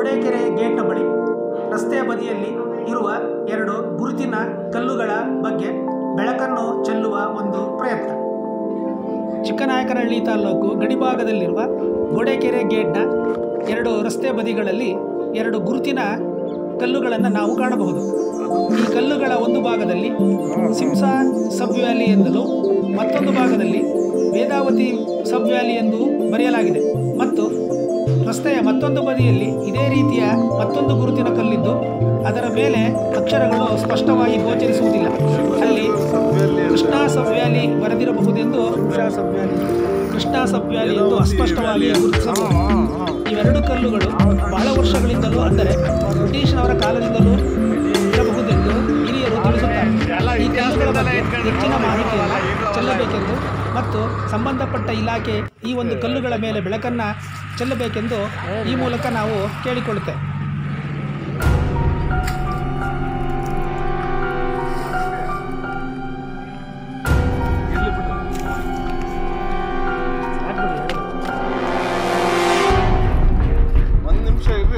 ಗೋಡೆಕೆರೆ ಗೇಟ್ನ ಬಳಿ ರಸ್ತೆಯ ಬದಿಯಲ್ಲಿ ಇರುವ ಎರಡು ಗುರುತಿನ ಕಲ್ಲುಗಳ ಬಗ್ಗೆ ಬೆಳಕನ್ನು ಚೆಲ್ಲುವ ಒಂದು ಪ್ರಯತ್ನ ಚಿಕ್ಕನಾಯಕನಹಳ್ಳಿ ತಾಲೂಕು ಗಡಿಭಾಗದಲ್ಲಿರುವ ಗೋಡೆಕೆರೆ ಗೇಟ್ನ ಎರಡು ರಸ್ತೆ ಬದಿಗಳಲ್ಲಿ ಎರಡು ಗುರುತಿನ ಕಲ್ಲುಗಳನ್ನು ನಾವು ಕಾಣಬಹುದು ಈ ಕಲ್ಲುಗಳ ಒಂದು ಭಾಗದಲ್ಲಿ ಸಿಂಸಾ ಸಬ್ ವ್ಯಾಲಿ ಎಂದಲೂ ಮತ್ತೊಂದು ಭಾಗದಲ್ಲಿ ವೇದಾವತಿ ಸಬ್ ವ್ಯಾಲಿ ಎಂದು ಬರೆಯಲಾಗಿದೆ ಮತ್ತು ರಸ್ತೆಯ ಮತ್ತೊಂದು ಬದಿಯಲ್ಲಿ ಇದೇ ರೀತಿಯ ಮತ್ತೊಂದು ಗುರುತಿನ ಕಲ್ಲಿದ್ದು ಅದರ ಮೇಲೆ ಅಕ್ಷರಗಳು ಸ್ಪಷ್ಟವಾಗಿ ಗೋಚರಿಸುವುದಿಲ್ಲ ಅಲ್ಲಿ ಕೃಷ್ಣಾ ಸಬ್ ವ್ಯಾಲಿ ಬರೆದಿರಬಹುದೆಂದು ಕೃಷ್ಣಾ ಸಬ್ ವ್ಯಾಲಿ ಎಂದು ಅಸ್ಪಷ್ಟವಾಗಿ ಗುರುತಿಸಬಹುದು ಇವೆರಡು ಕಲ್ಲುಗಳು ಬಹಳ ವರ್ಷಗಳಿಂದಲೂ ಅಂದರೆ ಬ್ರಿಟಿಷ್ನವರ ಕಾಲದಿಂದಲೂ ಇರಬಹುದೆಂದು ಹಿರಿಯರು ತಿಳಿಸುತ್ತಾರೆ ಈ ಕಲ್ಲುಗಳ ಬಗ್ಗೆ ಹೆಚ್ಚಿನ ಮಾಹಿತಿಯನ್ನು ಚೆಲ್ಲಬೇಕೆಂದು ಮತ್ತು ಸಂಬಂಧಪಟ್ಟ ಇಲಾಖೆ ಈ ಒಂದು ಕಲ್ಲುಗಳ ಮೇಲೆ ಬೆಳಕನ್ನು ಚೆಲ್ಲಬೇಕೆಂದು ಈ ಮೂಲಕ ನಾವು ಕೇಳಿಕೊಳ್ಳುತ್ತೇವೆ ಒಂದು ನಿಮಿಷ ಇರ್ರಿ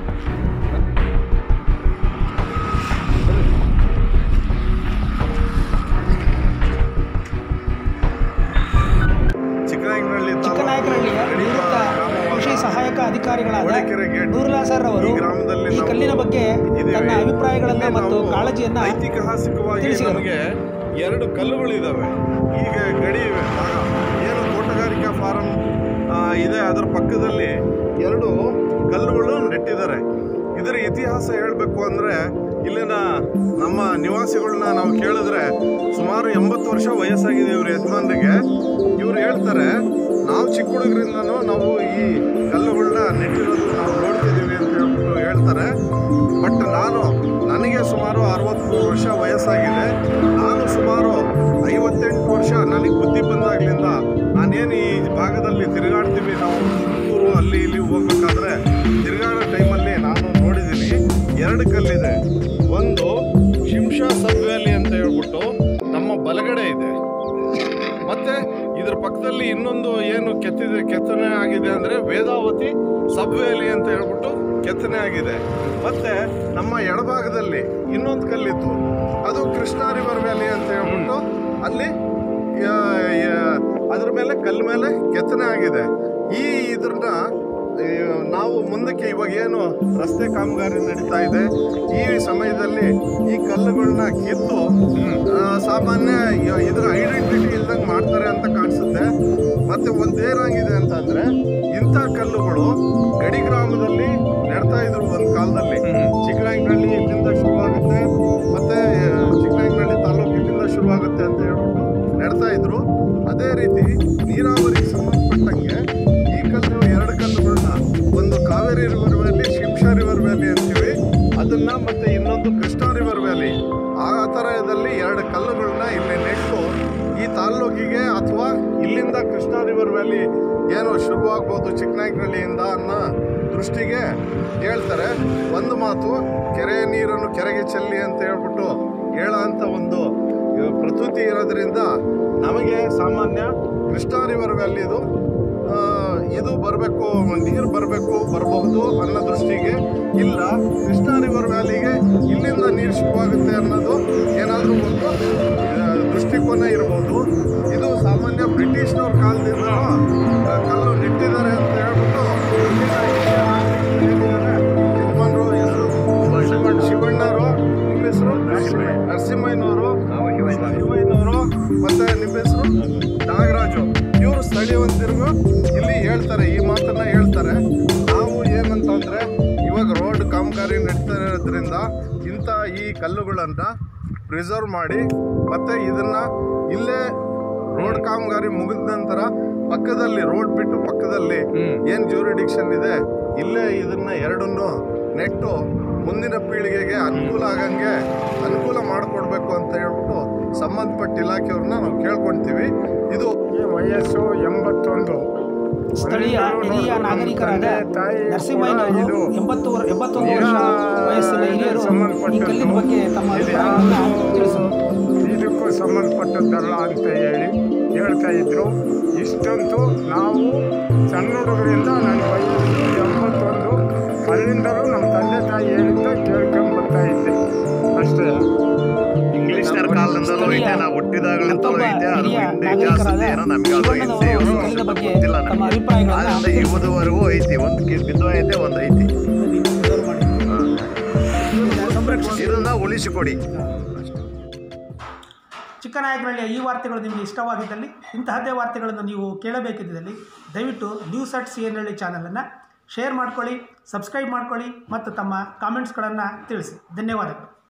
ಚಿಕ್ಕನಾಯಕನಹಳ್ಳಿ ಚಿಕ್ಕನಾಯಕನಹಳ್ಳಿಯ ನಿವೃತ್ತ ಕೃಷಿ ಸಹಾಯಕ ಅಧಿಕಾರಿಗಳಾದ ನೂರುಲ್ಲಾ ಸರ್ ಅವರು ಈ ಕಲ್ಲಿನ ಬಗ್ಗೆ ತನ್ನ ಅಭಿಪ್ರಾಯಗಳನ್ನು ಮತ್ತು ಕಾಳಜಿಯನ್ನು ಐತಿಹಾಸಿಕವಾಗಿ ತಿಳಿಸಿದರು. ನಮಗೆ ಎರಡು ಕಲ್ಲುಗಳಿದ್ದಾವೆ ಈಗ ಗಡಿ ಭಾಗ ಏನು ತೋಟಗಾರಿಕಾ ಫಾರಂ ಆ, ಇದೆ ಅದರ ಪಕ್ಕದಲ್ಲಿ ಎರಡು ಕಲ್ಲುಗಳು ನೆಟ್ಟಿದ್ದಾರೆ ಇದರ ಇತಿಹಾಸ ಹೇಳಬೇಕು ಅಂದರೆ ಇಲ್ಲಿನ ನಮ್ಮ ನಿವಾಸಿಗಳನ್ನ ನಾವು ಕೇಳಿದ್ರೆ ಸುಮಾರು ಎಂಬತ್ತು ವರ್ಷ ವಯಸ್ಸಾಗಿದೆ ಇವ್ರ ಯಜಮಾನರಿಗೆ ಇವ್ರು ಹೇಳ್ತಾರೆ ನಾವು ಚಿಕ್ಕ ಹುಡುಗರಿಂದನೂ ನಾವು ಈ ಕಲ್ಲುಗಳನ್ನ ನೆಟ್ಟಿರೋದು ನಾವು ನೋಡ್ತಿದ್ದೀವಿ ಅಂತ ಹೇಳ್ಬಿಟ್ಟು ಹೇಳ್ತಾರೆ ಬಟ್ ನಾನು ನನಗೆ ಸುಮಾರು ಅರವತ್ತು ವರ್ಷ ವಯಸ್ಸಾಗಿದೆ ನಾನು ಸುಮಾರು ಐವತ್ತೆಂಟು ವರ್ಷ ನನಗೆ ಬುದ್ಧಿ ಬಂದಾಗ್ಲಿಂದ ನಾನೇನು ಈ ಭಾಗದಲ್ಲಿ ತಿರುಗಾಡ್ತೀವಿ ನಾವು ಊರು ಅಲ್ಲಿ ಇಲ್ಲಿ ಹೋಗ್ಬೇಕಾದ್ರೆ ತಿರುಗಾಡೋ ಟೈಮಲ್ಲಿ ನಾನು ನೋಡಿದ್ದೀನಿ ಎರಡು ಕಲ್ಲಿದೆ ಒಂದು ಶಿಂಷಾ ಸಬ್ ವ್ಯಾಲಿ ಅಂತ ಹೇಳ್ಬಿಟ್ಟು ನಮ್ಮ ಬಲಗಡೆ ಇದೆ ಮತ್ತೆ ಇದ್ರ ಪಕ್ಕದಲ್ಲಿ ಇನ್ನೊಂದು ಏನು ಕೆತ್ತಿದೆ ಕೆತ್ತನೆ ಆಗಿದೆ ಅಂದ್ರೆ ವೇದಾವತಿ ಸಬ್ ವ್ಯಾಲಿ ಅಂತ ಹೇಳ್ಬಿಟ್ಟು ಕೆತ್ತನೆ ಆಗಿದೆ ಮತ್ತೆ ನಮ್ಮ ಎಡಭಾಗದಲ್ಲಿ ಇನ್ನೊಂದು ಕಲ್ಲಿತ್ತು ಅದು ಕೃಷ್ಣ ರಿವರ್ ವ್ಯಾಲಿ ಅಂತ ಹೇಳ್ಬಿಟ್ಟು ಅಲ್ಲಿ ಯಾ- ಯಾ- ಅದ್ರ ಮೇಲೆ ಕಲ್ಲು ಮೇಲೆ ಕೆತ್ತನೆ ಆಗಿದೆ ಈ ಇದ್ರನ್ನ ಈ ನಾವು ಮುಂದಕ್ಕೆ ಇವಾಗ ಏನು ರಸ್ತೆ ಕಾಮಗಾರಿ ನಡೀತಾ ಇದೆ ಈ ಸಮಯದಲ್ಲಿ ಈ ಕಲ್ಲುಗಳನ್ನ ಕಿತ್ತು ಆ, ಸಾಮಾನ್ಯ ಯ- ಇದ್ರ ಐಡೆಂಟಿಟಿ ಇಲ್ದಂಗೆ ಮಾಡ್ತಾರೆ ಅಂತ ಕಾಣಿಸುತ್ತೆ ಮತ್ತೆ ಒಂದೇನಾಗಿದೆ ಅಂತಂದ್ರೆ ಇಂಥ ಕಲ್ಲುಗಳು ಗಡಿ ಗ್ರಾಮದಲ್ಲಿ ನೆಡ್ತಾ ಇದ್ರು ಒಂದು ಕಾಲದಲ್ಲಿ ಚಿಕ್ಕನಾಯಕನಹಳ್ಳಿ ಇಲ್ಲಿಂದ ಶುರುವಾಗುತ್ತೆ ಮತ್ತೆ ಆ, ಚಿಕ್ಕನಾಯಕನಹಳ್ಳಿ ತಾಲೂಕು ಇಲ್ಲಿಂದ ಶುರುವಾಗುತ್ತೆ ಅಂತ ಹೇಳ್ಬಿಟ್ಟು ನೆಡ್ತಾ ಇದ್ರು ಅದೇ ರೀತಿ ನೀರಾವರಿಗೆ ಸಂಬಂಧಪಟ್ಟಂಗೆ ಈ ಕಲ್ಲು ಎರಡು ಕಲ್ಲುಗಳನ್ನ ಒಂದು Kaveri river valley Shimsha river valley ಅಂತೀವಿ ಅದನ್ನ ಮತ್ತೆ ಇನ್ನೊಂದು ಕೃಷ್ಣ ರಿವರ್ ವ್ಯಾಲಿ ಆ ಥರದಲ್ಲಿ ಎರಡು ಕಲ್ಲುಗಳನ್ನ ಇಲ್ಲಿ ನೆಟ್ಟು ಈ ತಾಲ್ಲೂಕಿಗೆ ಅಥವಾ ಇಲ್ಲಿಂದ ಕೃಷ್ಣ ರಿವರ್ ವ್ಯಾಲಿ ಏನು ಶುರುವಾಗ್ಬೋದು ಚಿಕ್ಕನಾಯಕನಹಳ್ಳಿಯಿಂದ ಅನ್ನೋ ದೃಷ್ಟಿಗೆ ಹೇಳ್ತಾರೆ ಒಂದು ಮಾತು ಕೆರೆ ನೀರನ್ನು ಕೆರೆಗೆ ಚೆಲ್ಲಿ ಅಂತ ಹೇಳ್ಬಿಟ್ಟು ಹೇಳೋ ಅಂಥ ಒಂದು ಇವ್ ಪ್ರಸ್ತುತಿ ಇರೋದ್ರಿಂದ ನಮಗೆ ಸಾಮಾನ್ಯ ಕೃಷ್ಣ ರಿವರ್ ವ್ಯಾಲಿದು ಆ, ಇದು ಬರಬೇಕು ನೀರು ಬರಬೇಕು ಬರಬಹುದು ಅನ್ನೋ ದೃಷ್ಟಿಗೆ ಇಲ್ಲ ಕೃಷ್ಣ ರಿವರ್ ವ್ಯಾಲಿಗೆ ಇಲ್ಲಿಂದ ನೀರು ಶುರುವಾಗುತ್ತೆ ಅನ್ನೋದು ಏನಾದರೂ ಒಂದು ಆ, ದೃಷ್ಟಿಕೋನ ಇರ್ಬೋದು ಇದು ಸಾಮಾನ್ಯ ಬ್ರಿಟಿಷ್ನವ್ರ ಕಾಲದಿಂದ ಆ, ಕಲ್ಲು ನೆಟ್ಟಿದ್ದಾರೆ ಅಂತ ಹೇಳ್ಬಿಟ್ಟು ಯಜಮಾನ್ರು ಹೆಸರು ಶಿವಣ್ಣ ಶಿವಣ್ಣವರು ನಿಮ್ಮ ಹೆಸರು ನರಸಿಂಹಯ್ಯನವರು ಶಿವಯ್ಯನವರು ಮತ್ತೆ ನಿಮ್ಮ ಹೆಸರು ನಾಗರಾಜು ಇವರು ಸ್ಥಳೀಯವಂತರಿಗೂ ಇಲ್ಲಿ ಹೇಳ್ತಾರೆ ಈ ಮಾತನ್ನ ಹೇಳ್ತಾರೆ ನಾವು ಏನಂತಂದ್ರೆ ಇವಾಗ ರೋಡ್ ಕಾಮಗಾರಿ ನಡೀತಾ ಇರೋದ್ರಿಂದ ಇಂಥ ಈ ಕಲ್ಲುಗಳನ್ನ ಪ್ರಿಸರ್ವ್ ಮಾಡಿ ಮತ್ತೆ ಇದನ್ನ ಇಲ್ಲೇ ರೋಡ್ ಕಾಮಗಾರಿ ಮುಗಿದ ನಂತರ ಪಕ್ಕದಲ್ಲಿ ರೋಡ್ ಬಿಟ್ಟು ಪಕ್ಕದಲ್ಲಿ ಏನು ಜ್ಯೂರಿಡಿಕ್ಷನ್ ಇದೆ ಇಲ್ಲೇ ಇದನ್ನ ಎರಡನ್ನು ನೆಟ್ಟು ಮುಂದಿನ ಪೀಳಿಗೆಗೆ ಅನುಕೂಲ ಆಗಂಗೆ ಅನುಕೂಲ ಮಾಡಿಕೊಡ್ಬೇಕು ಅಂತ ಹೇಳ್ಬಿಟ್ಟು ಸಂಬಂಧಪಟ್ಟ ಇಲಾಖೆಯವ್ರನ್ನ ನಾವು ಕೇಳ್ಕೊಳ್ತೀವಿ ಇದು ವಯಸ್ಸು ಎಂಬತ್ತೊಂದು ಸ್ಥಳೀಯ ಹಿರಿಯ ನಾಗರಿಕರಾದ ನರಸಿಂಹಯ್ಯನವರು ಎಂಬತ್ತು ವರ್- ಎಂಬತ್ತೊಂದು ವರ್ಷ ವಯಸ್ಸಿನ ಹಿರಿಯರು ಈ ಕಲ್ಲಿನ ಬಗ್ಗೆ ತಮ್ಮ ಅಭಿಪ್ರಾಯವನ್ನು ತಿಳಿಸಿದರು ಇದಕ್ಕೂ ಸಂಬಂಧಪಟ್ಟದ್ದಲ್ಲ ಅಂತ ಹೇಳಿ ಹೇಳ್ತಾ ಇದ್ರು ಇಷ್ಟಂತೂ ನಾವು ಸಣ್ಣ ಹುಡುಗರಿಂದ ನನ್ನ ವಯಸ್ಸು ಎಂಬತ್ತೊಂದು ಅಲ್ಲಿ ಮೊದಲಿಂದಲೂ ನಮ್ಮ ತಂದೆ ತಾಯಿ ಹೇಳಿದ್ದ ಕೇಳ್ಕೊಂಡ್ ಬರ್ತಾ ಇದ್ದೆ ಅಷ್ಟೇ ಇಂಗ್ಲಿಷ್ನರ ಕಾಲದಿಂದಲೂ ಐತೆ ನಾವು ಹುಟ್ಟಿದಾಗಲಿಂದಲೂ ಮತ್ತೊಬ್ಬ ಐತೆ ಅದು ಹಿರಿಯ ಹಿಂದೆ ನಾಗರಿಕರಾದ ಇತಿಹಾಸದ ಏನೋ ನಮಗೆ ಅದು ಶಿವಣ್ಣನವರು ಹಿಂದೆ ಒಂದು ಇವರು ಕಲ್ಲಿನ ಬಗ್ಗೆ ಗೊತ್ತಿಲ್ಲ ತಮ್ಮ ನಮಗೆ ಅಭಿಪ್ರಾಯಗಳನ್ನ ಆದ್ರಿಂದ ಇವತ್ತುವರೆಗೂ ಐತಿ ಒಂದು ಕಿ- ಬಿಂದು ಐತೆ ಒಂದು ಐತಿ ಹಾ. ಸಂರಕ್ಷಿಸಿ ಇದನ್ನ ಉಳಿಸಿಕೊಡಿ ಚಿಕ್ಕನಾಯಕನಹಳ್ಳಿಯ ಈ ವಾರ್ತೆಗಳು ನಿಮಗೆ ಇಷ್ಟವಾಗಿದ್ದಲ್ಲಿ ಇಂತಹದ್ದೇ ವಾರ್ತೆಗಳನ್ನು ನೀವು ಕೇಳಬೇಕಿದ್ದಲ್ಲಿ ದಯವಿಟ್ಟು ನ್ಯೂಸ್ ಅಟ್ ಸಿ ಎನ್ ಹಳ್ಳಿ ಚಾನಲನ್ನು ಶೇರ್ ಮಾಡ್ಕೊಳ್ಳಿ ಸಬ್ಸ್ಕ್ರೈಬ್ ಮಾಡ್ಕೊಳ್ಳಿ ಮತ್ತು ತಮ್ಮ ಕಾಮೆಂಟ್ಸ್ಗಳನ್ನು ತಿಳಿಸಿ ಧನ್ಯವಾದಗಳು